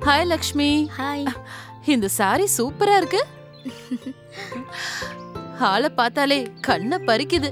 Hi Lakshmi hi இந்த சாரி சூப்பரா இருக்கு ஆளை பார்த்தாலே கண்ணை பறிக்குது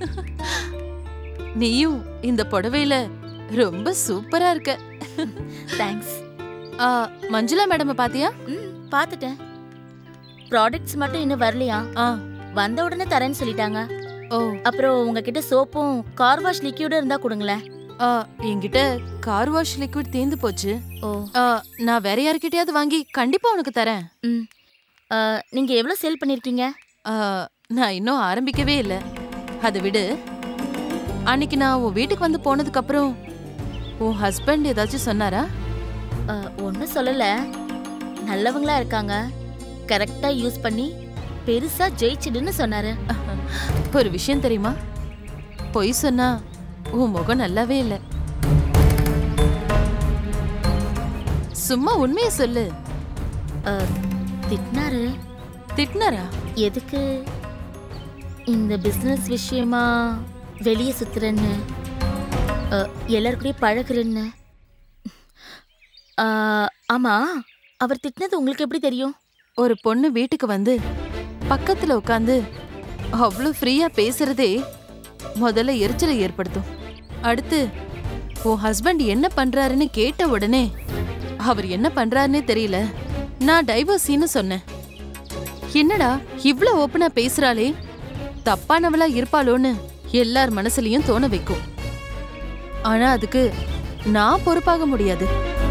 நீயும் இந்த புடவையில ரொம்ப சூப்பரா இருக்க தேங்க்ஸ் ஆ, மஞ்சுளா மேடம் பாத்தியா ம் பார்த்துட்டேன் ப்ராடக்ட்ஸ் மட்டும் இன்னும் வரலையா ஆ வந்த உடனே தரேன்னு சொல்லிட்டாங்க ஓ அப்புறம் உங்ககிட்ட சோப்பும் கார் வாஷ் லிக்யூடும் இருந்தா கொடுங்களேன் ஆ, என்கிட்ட கார் வாஷ் லிக்விட் தீந்து போச்சு ஓ ஆ, நான் வேற யார்கிட்டயாவது வாங்கி கண்டிப்பா உனக்கு தரேன் ம் ஆ, நீங்க எவ்வளவு சேல் பண்ணிருக்கீங்க ஆ, நான் இன்னும் ஆரம்பிக்கவே இல்லை அதை விடு அன்னைக்கு நான் உன் வீட்டுக்கு வந்து போனதுக்கு அப்புறம் உன் ஹஸ்பண்ட் ஏதாச்சும் சொன்னாரா ஒன்றும் சொல்லல நல்லவங்களா இருக்காங்க கரெக்டா யூஸ் பண்ணி பெருசா ஜெயிச்சிடுன்னு சொன்னாரு ஒரு விஷயம் தெரியுமா பொய் சொன்னா உன் முகம் நல்லாவே இல்லை சும்மா உண்மையை சொல்லு ஆ, திட்டினாரு திட்டினாரா எதுக்கு இந்த பிசினஸ் விஷயமா வெளியே சுத்துறேன்னு அ, எல்லார் கூடயும் பழகுறேன்னு ஆ, ஆமா அவர் திட்டினது உங்களுக்கு எப்படி தெரியும் ஒரு பொண்ணு வீட்டுக்கு வந்து பக்கத்துல உட்காந்து அவ்வளோ ஃப்ரீயா பேசுறதே முதல்ல எரிச்சலை ஏற்படுத்தும் அடுத்து உன் ஹஸ்பண்ட் என்ன பண்றாருன்னு கேட்ட உடனே அவர் என்ன பண்றாருன்னே தெரியல நான் டைவர்ஸின்னு சொன்னேன் என்னடா இவ்ளோ ஓப்பனா பேசுறாளே தப்பானவளா இருப்பாளோன்னு எல்லார் மனசுலயும் தோண வைக்கும் ஆனா அதுக்கு நான் பொறுப்பாக முடியாது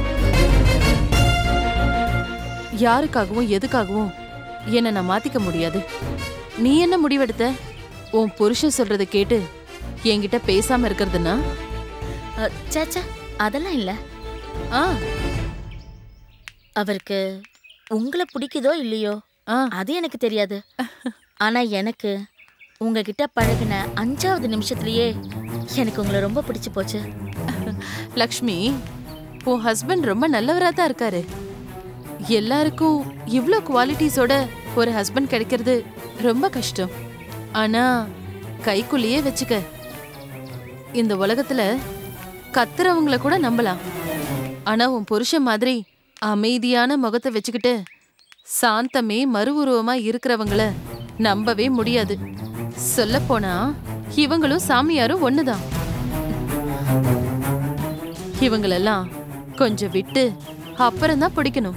யாருக்காகவும் எதுக்காகவும் என்ன நான் மாத்திக்க முடியாது நீ என்ன முடிவெடுத்த உன் புருஷன் சொல்றத கேட்டு என்கிட்ட பேசாம இருக்கிறதுனா அ, ச்சே ச்சே, அதெல்லாம் இல்ல ஆ அவருக்கு உங்களை பிடிக்குதோ இல்லையோ ஆ அது எனக்கு தெரியாது ஆனா எனக்கு உங்ககிட்ட பழகின அஞ்சாவது நிமிஷத்துலயே எனக்கு உங்களை ரொம்ப பிடிச்சு போச்சு லக்ஷ்மி உன் ஹஸ்பண்ட் ரொம்ப நல்லவரா தான் இருக்காரு எல்லாருக்கும் இவ்ளோ குவாலிட்டிஸோட ஒரு ஹஸ்பண்ட் கிடைக்கிறது ரொம்ப கஷ்டம் ஆனா கைக்குள்ளேயே வச்சுக்க இந்த உலகத்துல கத்துறவங்கள கூட நம்பலாம் ஆனா உன் புருஷன் மாதிரி அமைதியான முகத்தை வச்சுக்கிட்டு சாந்தமே மறு உருவமா இருக்கிறவங்கள நம்பவே முடியாது சொல்லப்போனா இவங்களும் சாமியாரும் ஒண்ணுதான் இவங்களெல்லாம் கொஞ்சம் விட்டு அப்புறம்தான் பிடிக்கணும்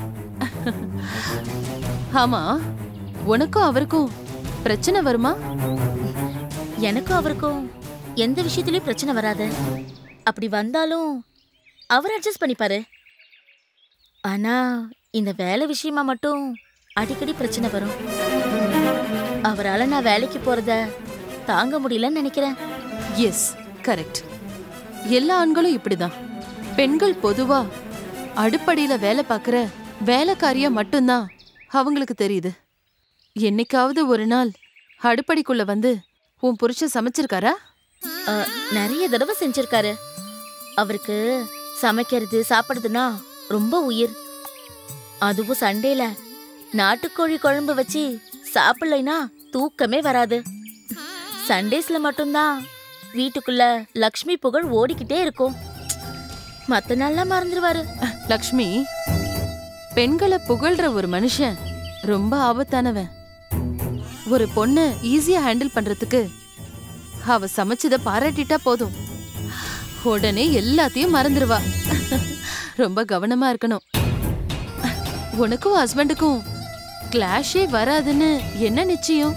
ஆமா உனக்கும் அவருக்கும் பிரச்சனை வருமா எனக்கும் அவருக்கும் எந்த விஷயத்துலயும் பிரச்சனை வராது அப்படி வந்தாலும் அவர் அட்ஜஸ்ட் பண்ணிப்பாரு ஆனா இந்த வேலை விஷயமா மட்டும் அடிக்கடி பிரச்சனை வரும் அவரால நான் வேலைக்கு போறத தாங்க முடியலன்னு நினைக்கிறேன் எஸ் கரெக்ட் எல்லா ஆண்களும் இப்படிதான் பெண்கள் பொதுவா அடுப்படியில வேலை பார்க்குற வேலைக்காரியா மட்டும்தான் அவங்களுக்கு தெரியுது என்னைக்காவது ஒரு நாள் அடுப்படிக்குள்ள வந்து உன் புருஷன் சமைச்சிருக்காரா அஹ், நிறைய தடவை செஞ்சிருக்காரு அவருக்கு சமைக்கிறது சாப்பிடுறதுன்னா ரொம்ப உயிர் அதுவும் சண்டேல நாட்டுக்கோழி குழம்பு வச்சு சாப்பிடலைன்னா தூக்கமே வராது சண்டேஸ்ல மட்டும்தான் வீட்டுக்குள்ள லக்ஷ்மி புகழ் ஓடிக்கிட்டே இருக்கும் மத்த நாள்லாம் மறந்துடுவாரு லக்ஷ்மி பெண்களை புகழ்ற ஒரு மனுஷன் ரொம்ப ஆபத்தானவன் ஒரு பொண்ணை ஈஸியா ஹேண்டில் பண்றதுக்கு அவ சமைச்சத பாராட்டிட்டா போதும் உடனே எல்லாத்தையும் மறந்துடுவா ரொம்ப கவனமா இருக்கணும் உனக்கும் ஹஸ்பண்டுக்கும் கிளாஷே வராதுன்னு என்ன நிச்சயம்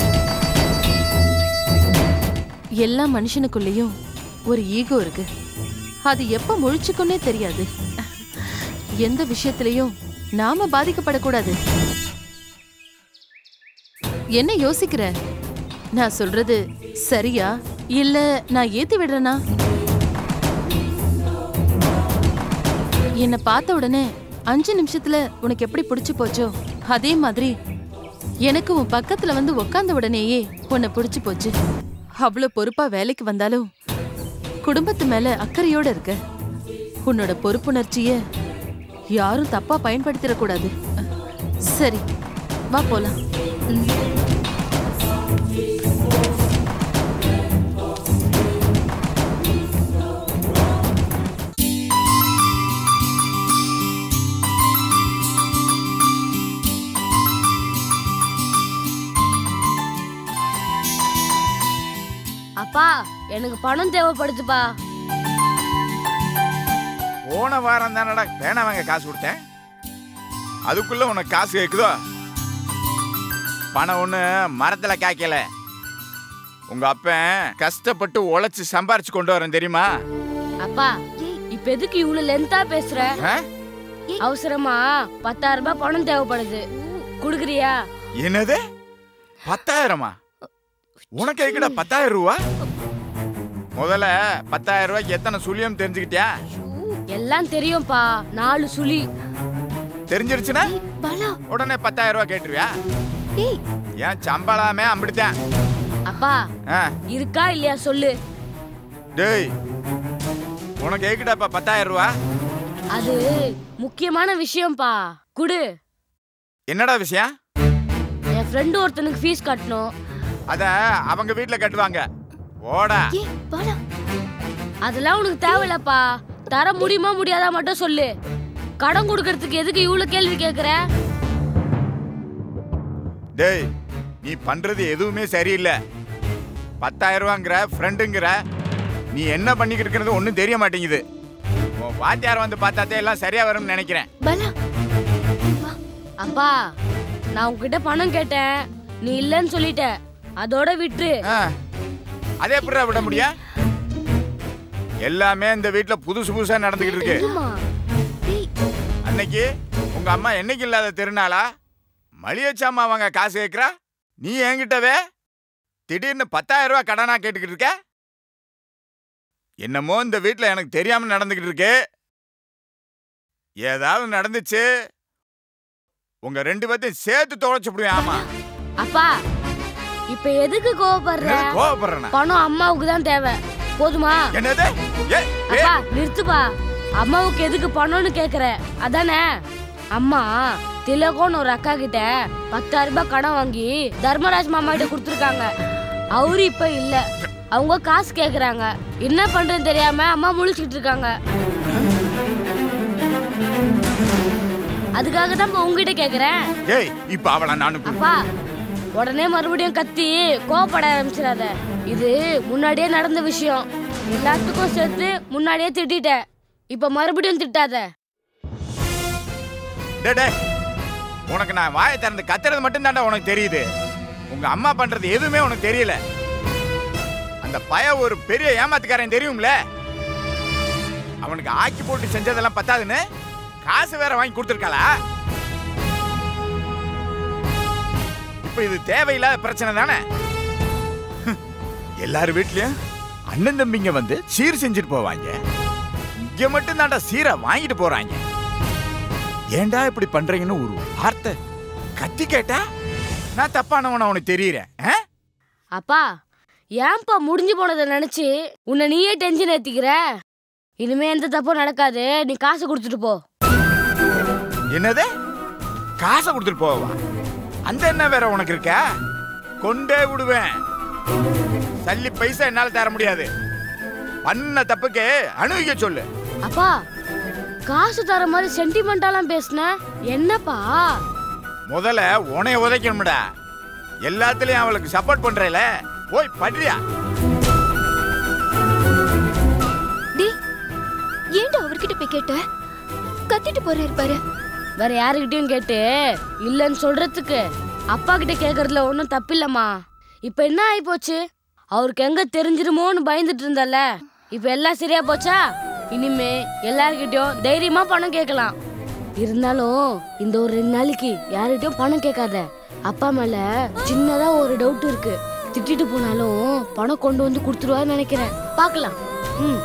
எல்லா மனுஷனுக்குள்ளேயும் ஒரு ஈகோ இருக்கு அது எப்ப முழிச்சுக்குன்னே தெரியாது எந்த விஷயத்திலையும் நாம பாதிக்கப்படக்கூடாது என்ன யோசிக்கிற நான் சொல்றது சரியா இல்ல நான் ஏத்தி விடுறேனா என்னை பார்த்த உடனே அஞ்சு நிமிஷத்துல உனக்கு எப்படி பிடிச்சு போச்சோ அதே மாதிரி எனக்கு உன் பக்கத்துல வந்து உக்காந்த உடனேயே உன்னை பிடிச்சு போச்சு அவ்வளவு பொறுப்பா வேலைக்கு வந்தாலும் குடும்பத்து மேல அக்கறையோட இருக்க உன்னோட பொறுப்புணர்ச்சிய யாரும் தப்பா பயன்படுத்திடக்கூடாது சரி வா போலாம் எனக்கு பணம் தேவைப்படுதுப்பா போன வாரம் தானடா பேனா வாங்க காசு கொடுத்தேன் அதுக்குள்ள உனக்கு காசு கேக்குதோ பணம் ஒண்ணு மரத்துல காய்க்கல உங்க அப்பன் கஷ்டப்பட்டு உழைச்சு சம்பாரிச்சு கொண்டு வரேன் தெரியுமா அப்பா இப்ப எதுக்கு இவ்வளவு லென்த்தா பேசுற ஆ? அவசரமா பத்தாயிரம் ரூபாய் பணம் தேவைப்படுது குடுக்குறியா என்னது பத்தாயிரமா உனக்கு எதுக்குடா பத்தாயிரம் ரூபா முதல்ல பத்தாயிரம் ரூபாய்க்கு எத்தனை சுழியம் தெரிஞ்சுக்கிட்டியா எல்லாம் தெரியும்பா நாலு சுழி தெரிஞ்சிருச்சுன்னா பாலா உடனே பத்தாயிரம் ரூபாய் கேட்டுருவியா ஏய் ஏன் சம்பளாமே அம்பிடுத்தேன் அப்பா ஆ இருக்கா இல்லையா சொல்லு டேய் உனக்கு எதுக்குடாப்பா பத்தாயிரம் ரூபா அது முக்கியமான விஷயம்ப்பா குடு என்னடா விஷயம் என் ஃப்ரெண்டு ஒருத்தனுக்கு ஃபீஸ் கட்டணும் அத அவங்க வீட்ல கட்டுவாங்க ஓடா ஏய் பாலா அதெல்லாம் உனக்கு தேவையில்லப்பா தர முடியுமா முடியாதா மட்டும் சொல்லு கடன் கொடுக்கறதுக்கு எதுக்கு இவ்வளவு கேள்வி கேக்குற டேய் நீ பண்றது எதுவுமே சரியில்லை பத்தாயிரம் ரூபாங்கிற ஃப்ரெண்டுங்கிற நீ என்ன பண்ணிக்கிட்டு இருக்கிறது ஒன்றும் தெரிய மாட்டேங்குது உன் வாத்தியார் வந்து பார்த்தாத்தே எல்லாம் சரியா வரும்னு நினைக்கிறேன் பாலா அப்பா நான் உன்கிட்ட பணம் கேட்டேன் நீ இல்லைன்னு சொல்லிட்ட அதோட விட்டுரு ஆ, அதே எப்படிடா விட முடியும் எல்லாமே இந்த வீட்ல புதுசு புதுசா நடந்துகிட்டு இருக்கு ஆமா ஏய் அன்னைக்கு உங்க அம்மா என்னைக்கு இல்லாத திருநாளா மளிகைச்சாமா வாங்க காசு கேட்குறா நீ என்கிட்டவே திடீர்னு பத்தாயிரம் ரூபாய் கடனா கேட்டுக்கிட்டு இருக்க என்னமோ இந்த வீட்ல எனக்கு தெரியாம நடந்துகிட்டு இருக்கு ஏதாவது நடந்துச்சு உங்க ரெண்டு பேர்த்தையும் சேர்த்து தொலைச்சு விடுவேன் ஆமா அப்பா இப்ப எதுக்கு கோவப்படுற என்னது கோவப்படுறேனா பணம் அம்மாவுக்கு தான் தேவை போதுமா என்னது ஏ, ஏ, அப்பா நிறுத்துப்பா அம்மாவுக்கு எதுக்கு பணம்னு கேக்குற அதானே அம்மா திலகோன்னு ஒரு அக்கா கிட்ட பத்தாயிரம் ரூபாய் கடன் வாங்கி தர்மராஜ் மாமா கிட்ட கொடுத்துருக்காங்க அவரு இப்ப இல்ல அவங்க காசு கேக்குறாங்க என்ன பண்றேன்னு தெரியாம அம்மா முழிச்சுக்கிட்டு இருக்காங்க அதுக்காக தான் இப்ப உங்ககிட்ட கேக்குறேன் ஏய் இப்ப அவளை நானு அப்பா உடனே மறுபடியும் கத்தி கோவப்பட ஆரம்பிச்சிடாத இது முன்னாடியே நடந்த விஷயம் எல்லாத்துக்கும் சேர்த்து முன்னாடியே திட்டிட்ட இப்ப மறுபடியும் திட்டாத டே டே உனக்கு நான் வாயை திறந்து கத்துறது மட்டும் தாண்டா உனக்கு தெரியுது உங்க அம்மா பண்றது எதுவுமே உனக்கு தெரியல அந்த பய ஒரு பெரிய ஏமாத்துக்காரன் தெரியும்ல அவனுக்கு ஆக்கி போட்டு செஞ்சதெல்லாம் பத்தாதுன்னு காசு வேற வாங்கி கொடுத்துருக்காளா இப்ப இது தேவையில்லாத பிரச்சனை தானே எல்லார் வீட்லயும் அண்ணன் தம்பிங்க வந்து சீர் செஞ்சுட்டு போவாங்க இங்க மட்டும் தாண்டா சீரை வாங்கிட்டு போறாங்க ஏன்டா இப்படி பண்றீங்கன்னு ஒரு வார்த்தை கத்தி கேட்டா நான் தப்பானவன உனக்கு தெரியுறேன் ஆ? அப்பா ஏன்பா முடிஞ்சு போனதை நினைச்சு உன்னை நீயே டென்ஷன் ஏத்திக்கிற இனிமே எந்த தப்பும் நடக்காது நீ காசு கொடுத்துட்டு போ என்னது காசை கொடுத்துட்டு போவா அந்த என்ன வேற உனக்கு இருக்கா கொண்டே விடுவேன் சல்லி பைசா என்னால தர முடியாது பண்ண தப்புக்கு அணுகிக்க சொல்லு அப்பா காசு தர மாதிரி சென்டிமெண்டாலாம் பேசுன என்னப்பா முதல்ல உனைய உதைக்கணும்டா எல்லாத்துலயும் அவளுக்கு சப்போர்ட் பண்றேல போய் படுறியா டேய் ஏன்டா அவர்கிட்ட போய் கேட்ட கத்திட்டு போறாரு பாரு வேற யாருக்கிட்டயும் கேட்டு இல்லைன்னு சொல்றதுக்கு அப்பா கிட்ட கேக்குறதுல ஒன்றும் தப்பில்லம்மா இப்ப என்ன ஆகி போச்சு அவருக்கு எங்க தெரிஞ்சிருமோன்னு பயந்துட்டு இருந்தல இப்ப எல்லாம் சரியா போச்சா இனிமே எல்லார்கிட்டயும் தைரியமா பணம் கேட்கலாம் இருந்தாலும் இந்த ஒரு ரெண்டு நாளைக்கு யார்கிட்டயும் பணம் கேட்காத அப்பா மேல சின்னதா ஒரு டவுட் இருக்கு திட்டிட்டு போனாலும் பணம் கொண்டு வந்து கொடுத்துருவான்னு நினைக்கிறேன் பார்க்கலாம் ம்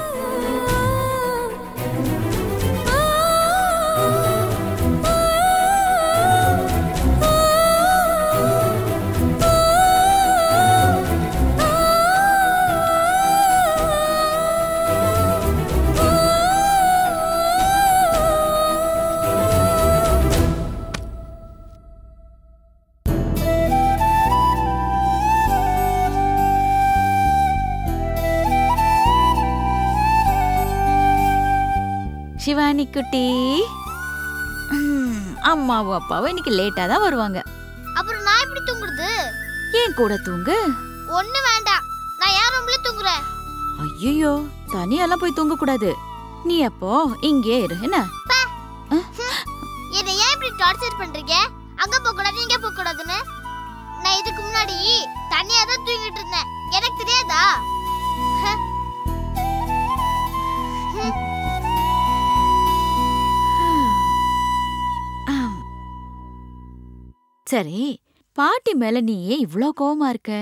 சிவானி குட்டி ம், அம்மாவும் அப்பாவும் இன்னைக்கு லேட்டா தான் வருவாங்க அப்புறம் நான் எப்படி தூங்குறது ஏன் கூட தூங்கு ஒண்ணு வேண்டாம் நான் யார் ரூம்ல தூங்குறேன் ஐயோ தனியெல்லாம் போய் தூங்க கூடாது நீ அப்போ இங்கே இரு என்ன என்னை ஏன் இப்படி டார்ச்சர் பண்றீங்க அங்க போக கூடாது இங்க போக கூடாதுன்னு நான் இதுக்கு முன்னாடி தனியா தான் தூங்கிட்டு இருந்தேன் எனக்கு தெரியாதா ஹ. ஆம். சரி பாட்டி மேல நீ ஏன் இவ்ளோ கோவமா இருக்க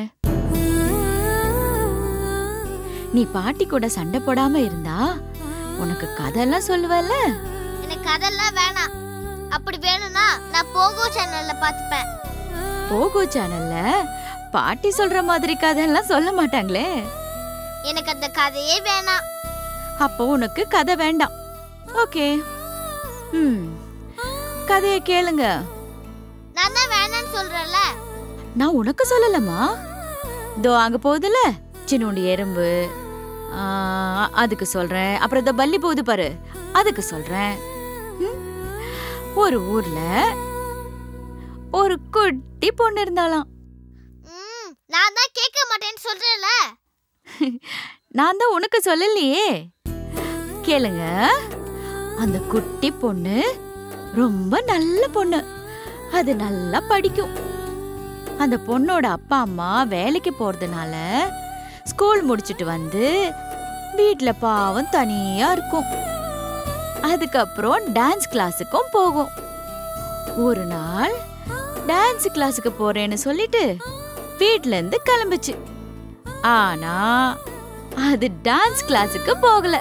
நீ பாட்டி கூட சண்டை போடாம இருந்தா உனக்கு கதையெல்லாம் சொல்லுவல்ல எனக்கு அதெல்லாம் வேணாம் அப்படி வேணும்னா நான் போகோ சேனல்ல பாத்துப்பேன் போகோ சேனல்ல பாட்டி சொல்ற மாதிரி கதையெல்லாம் சொல்ல மாட்டாங்களே எனக்கு அந்த கதையே வேணாம் அப்போ உனக்கு கதை வேண்டாம் ஓகே ம் கதைய கேளுங்க நான் தான் வேணாம்னு சொல்றேன்ல நான் உனக்கு சொல்லலம்மா இதோ அங்க போகுதுல சின்னோண்டு எறும்பு ஆ, அதுக்கு சொல்றேன் அப்புறம் இதோ பல்லி போகுது பாரு அதுக்கு சொல்றேன் ம்? ஒரு ஊர்ல ஒரு குட்டி பொண்ணு இருந்தாளாம் ம் நான் தான் கேட்க மாட்டேன்னு சொல்றேன்ல நான் தான் உனக்கு சொல்லலையே கேளுங்க அந்த குட்டி பொண்ணு ரொம்ப நல்ல பொண்ணு அது நல்லா படிக்கும் அந்த பொண்ணோட அப்பா அம்மா வேலைக்கு போறதுனால ஸ்கூல் முடிச்சிட்டு வந்து வீட்ல பாவம் தனியா இருக்கும் அதுக்கப்புறம் டான்ஸ் கிளாஸுக்கும் போகும் ஒரு நாள் டான்ஸ் கிளாஸுக்கு போறேன்னு சொல்லிட்டு வீட்ல இருந்து கிளம்புச்சு ஆனா அது டான்ஸ் கிளாஸுக்கு போகல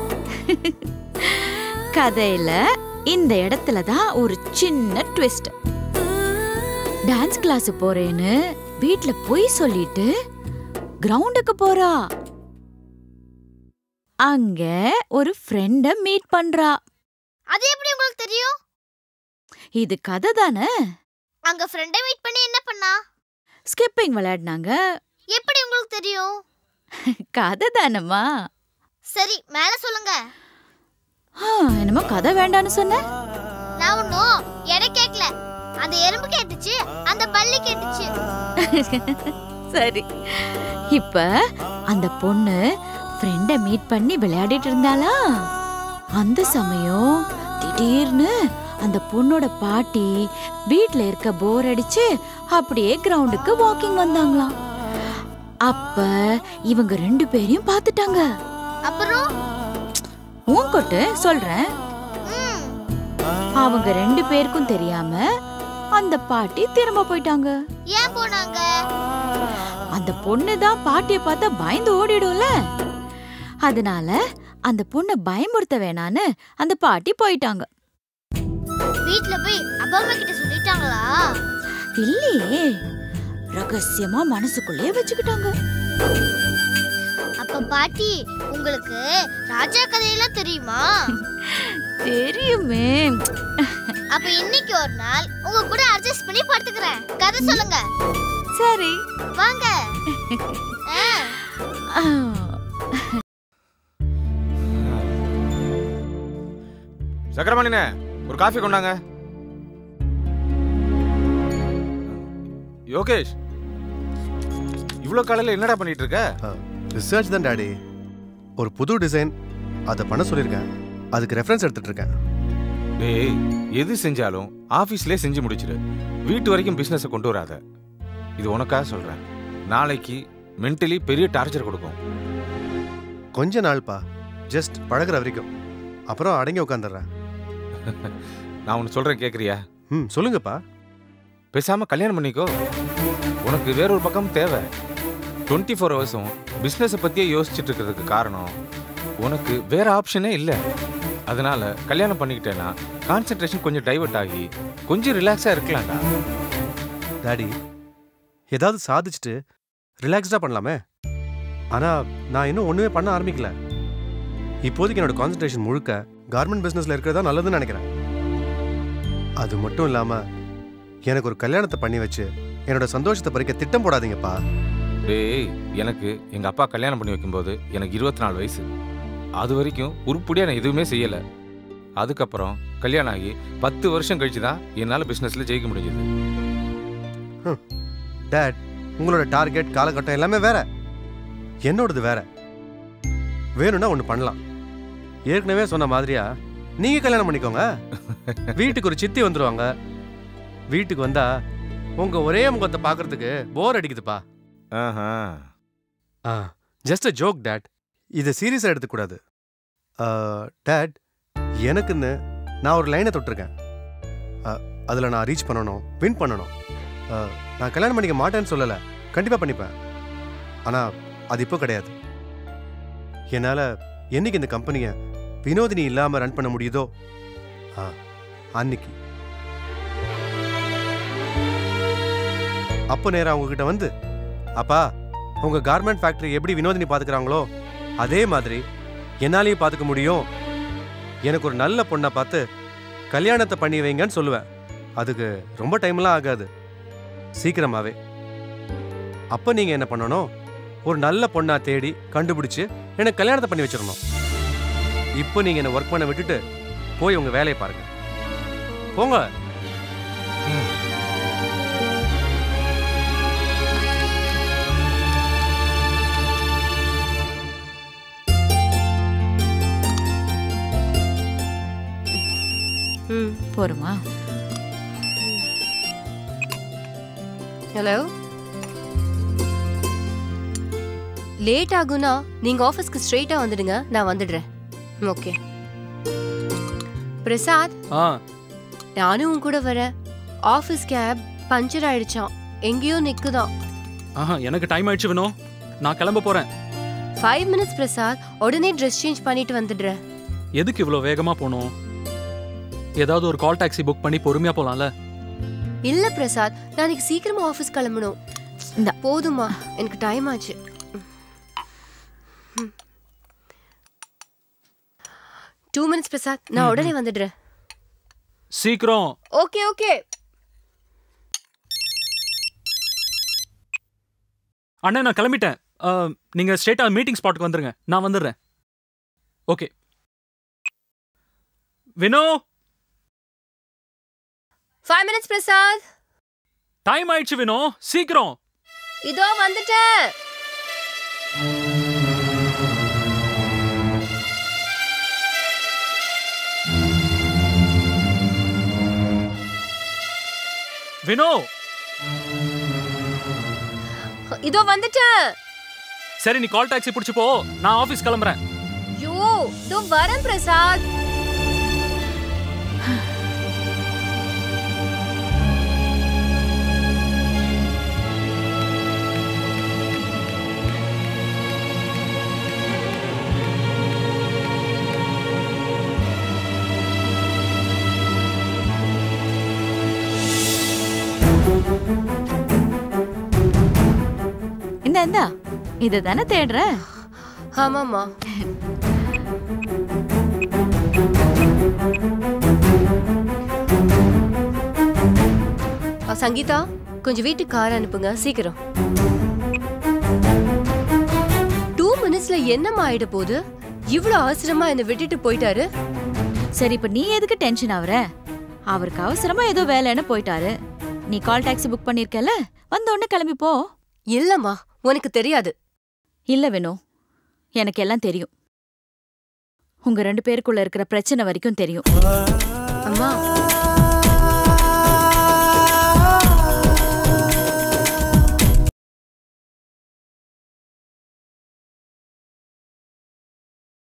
கதையில இந்த இடத்துல தான் ஒரு சின்ன ட்விஸ்ட் டான்ஸ் கிளாஸ் போறேன்னு வீட்ல போய் சொல்லிட்டு கிரவுண்டுக்கு போறா அங்க ஒரு ஃப்ரெண்ட மீட் பண்றா அது எப்படி உங்களுக்கு தெரியும் இது கதை தானே அங்க ஃப்ரெண்டை மீட் பண்ணி என்ன பண்ணா ஸ்கிப்பிங் விளையாடினாங்க எப்படி உங்களுக்கு தெரியும் கதை தானம்மா சரி மேல சொல்லுங்க ஆ, என்னமோ கதை வேண்டான்னு சொன்ன நான் ஒன்னும் எனக்கு கேட்கல அந்த எறும்பு கேட்டுச்சு அந்த பல்லி கேட்டுச்சு சரி இப்ப அந்த பொண்ணு ஃப்ரெண்ட மீட் பண்ணி விளையாடிட்டு இருந்தாளா அந்த சமயம் திடீர்னு அந்த பொண்ணோட பாட்டி வீட்ல இருக்க போர் அடிச்சு அப்படியே கிரவுண்டுக்கு வாக்கிங் வந்தாங்களாம் அப்ப இவங்க ரெண்டு பேரையும் பார்த்துட்டாங்க அப்புறம் உன்கிட்ட சொல்றேன் ம் அவங்க ரெண்டு பேருக்கும் தெரியாம அந்த பாட்டி திரும்ப போயிட்டாங்க ஏன் போனாங்க அந்த பொண்ணு தான் பாட்டிய பார்த்தா பயந்து ஓடிடும்ல அதனால அந்த பொண்ணை பயமுறுத்த வேணான்னு அந்த பாட்டி போயிட்டாங்க வீட்ல போய் அப்பா அம்மா கிட்ட சொல்லிட்டாங்களா இல்லையே ரகசியமா மனசுக்குள்ளே வச்சுக்கிட்டாங்க அப்ப பாட்டி உங்களுக்கு ராஜா கதையெல்லாம் தெரியுமா தெரியுமே அப்ப இன்னைக்கு ஒரு நாள் உங்க கூட அட்ஜஸ்ட் பண்ணி படுத்துக்கிறேன் கதை சொல்லுங்க சரி வாங்க ஆ, ஆ, சக்கரமணினே ஒரு காஃபி கொண்டாங்க யோகேஷ் இவ்வளோ காலையில் என்னடா பண்ணிட்டு இருக்க ரிசர்ச் தான் டாடி ஒரு புது டிசைன் அதை பண்ண சொல்லியிருக்கேன் அதுக்கு ரெஃபரன்ஸ் எடுத்துட்டு இருக்கேன் டேய் எது செஞ்சாலும் ஆஃபீஸ்லேயே செஞ்சு முடிச்சிடு வீட்டு வரைக்கும் பிஸ்னஸை கொண்டு வராத இது உனக்காக சொல்கிறேன் நாளைக்கு மென்டலி பெரிய டார்ச்சர் கொடுக்கும் கொஞ்ச நாள்ப்பா ஜஸ்ட் பழகுற வரைக்கும் அப்புறம் அடங்கி உட்காந்துடுறேன் நான் ஒன்று சொல்கிறேன் கேட்குறியா ம் சொல்லுங்கப்பா பேசாமல் கல்யாணம் பண்ணிக்கோ உனக்கு வேறொரு பக்கம் தேவை டுவெண்ட்டி ஃபோர் ஹவர்ஸும் பிஸ்னஸை பற்றியே யோசிச்சுட்டு இருக்கிறதுக்கு காரணம் உனக்கு வேற ஆப்ஷனே இல்லை அதனால கல்யாணம் பண்ணிக்கிட்டேன்னா கான்சென்ட்ரேஷன் கொஞ்சம் டைவர்ட் ஆகி கொஞ்சம் ரிலாக்ஸாக இருக்கலாம்டா டாடி ஏதாவது சாதிச்சுட்டு ரிலாக்ஸ்டாக பண்ணலாமே ஆனால் நான் இன்னும் ஒன்றுமே பண்ண ஆரம்பிக்கல இப்போதைக்கு என்னோட கான்சன்ட்ரேஷன் முழுக்க கார்மெண்ட் பிஸ்னஸில் இருக்கிறதா நல்லதுன்னு நினைக்கிறேன் அது மட்டும் இல்லாமல் எனக்கு ஒரு கல்யாணத்தை பண்ணி வச்சு என்னோட சந்தோஷத்தை பறிக்க திட்டம் போடாதீங்கப்பா டேய் எனக்கு எங்கள் அப்பா கல்யாணம் பண்ணி வைக்கும்போது எனக்கு இருபத்தி நாலு வயசு அது வரைக்கும் உருப்படியாக நான் எதுவுமே செய்யலை அதுக்கப்புறம் கல்யாணம் ஆகி பத்து வருஷம் கழிச்சு தான் என்னால் பிஸ்னஸில் ஜெயிக்க முடிஞ்சது டேட் உங்களோட டார்கெட் காலகட்டம் எல்லாமே வேற என்னோடது வேற வேணும்னா ஒன்று பண்ணலாம் ஏற்கனவே சொன்ன மாதிரியா நீங்க கல்யாணம் பண்ணிக்கோங்க வீட்டுக்கு ஒரு சித்தி வந்துருவாங்க வீட்டுக்கு வந்தா உங்க ஒரே முகத்தை பார்க்கறதுக்கு போர் அடிக்குதுப்பா ஆஹா ஆ ஜஸ்ட் அ ஜோக் டேட் இதை சீரியஸாக எடுத்துக்கூடாது டேட் எனக்குன்னு நான் ஒரு லைனை தொட்டிருக்கேன் அதில் நான் ரீச் பண்ணணும் வின் பண்ணணும் ஆ, நான் கல்யாணம் பண்ணிக்க மாட்டேன்னு சொல்லலை கண்டிப்பாக பண்ணிப்பேன் ஆனால் அது இப்போ கிடையாது என்னால் என்னைக்கு இந்த கம்பெனியை வினோதினி இல்லாமல் ரன் பண்ண முடியுதோ ஆ அன்னைக்கு அப்போ நேரா உங்ககிட்ட வந்து அப்பா உங்க கார்மெண்ட் ஃபேக்டரி எப்படி வினோதினி பாத்துக்கறாங்களோ அதே மாதிரி என்னாலையும் பாத்துக்க முடியும் எனக்கு ஒரு நல்ல பொண்ணை பார்த்து கல்யாணத்தை பண்ணி வைங்கன்னு சொல்லுவேன் அதுக்கு ரொம்ப டைம்லாம் ஆகாது சீக்கிரமாவே அப்ப நீங்க என்ன பண்ணணும் ஒரு நல்ல பொண்ணா தேடி கண்டுபிடிச்சு எனக்கு கல்யாணத்தை பண்ணி வச்சிடணும் இப்போ நீங்க என்ன ஒர்க் பண்ண விட்டுட்டு போய் உங்க வேலையை பாருங்க போங்க ம் போருமா ஹலோ லேட் ஆகும்னா நீங்க ஆபீஸ்க்கு ஸ்ட்ரெயிட்டா வந்துடுங்க நான் வந்துடுறேன் ஓகே பிரசாத் ஆ நானும் உன் கூட வரேன் ஆபீஸ் கேப் பஞ்சர் ஆயிடுச்சாம் எங்கேயோ நிக்குதாம் ஆஹா எனக்கு டைம் ஆயிடுச்சு வினோ நான் கிளம்ப போறேன் ஃபைவ் மினிட்ஸ் பிரசாத் உடனே ட்ரெஸ் சேஞ்ச் பண்ணிட்டு வந்துடுறேன் எதுக்கு இவ்வளோ வேகமா போகணும் ஏதாவது ஒரு கால் டாக்ஸி புக் பண்ணி பொறுமையா போலாம்ல இல்ல பிரசாத் நாளைக்கு சீக்கிரமா ஆபீஸ் கிளம்பணும் இந்தா. போதுமா எனக்கு டைம் ஆச்சு டூ மினிட்ஸ் பிரசாத் நான் உடனே வந்துடுறேன் சீக்கிரம் ஓகே ஓகே அண்ணே நான் கிளம்பிட்டேன் ஆ, நீங்க ஸ்ட்ரெயிட்டா மீட்டிங் ஸ்பாட்டுக்கு வந்துருங்க நான் வந்துடுறேன் okay Vino five minutes Prasad time ஆயிடுச்சு வினோ சீக்கிரம் இதோ வந்துட்டேன் வினோ இதோ வந்துட்டேன் சரி நீ கால் டாக்ஸி பிடிச்சு போ நான் ஆபீஸ் கிளம்புறேன் ஐயோ இதோ வரேன் பிரசாத் இந்த இந்தா இதை தானே தேடுற ஆமாமா அ, சங்கீதா கொஞ்சம் வீட்டுக்கு கார் அனுப்புங்க சீக்கிரம் டூ மினிட்ஸ்ல என்னம்மா ஆயிட போகுது இவ்வளவு அவசரமா என்னை விட்டுட்டு போயிட்டாரு சரி இப்ப நீ எதுக்கு டென்ஷன் ஆகுற அவருக்கு அவசரமா ஏதோ வேலைன்னு போயிட்டாரு நீ கால் டாக்ஸி புக் பண்ணிருக்கல வந்த உடனே கிளம்பி போ இல்லம்மா உனக்கு தெரியாது இல்ல வேணு எனக்கு எல்லாம் தெரியும் உங்க ரெண்டு பேருக்குள்ள இருக்கிற பிரச்சனை வரைக்கும் தெரியும் அம்மா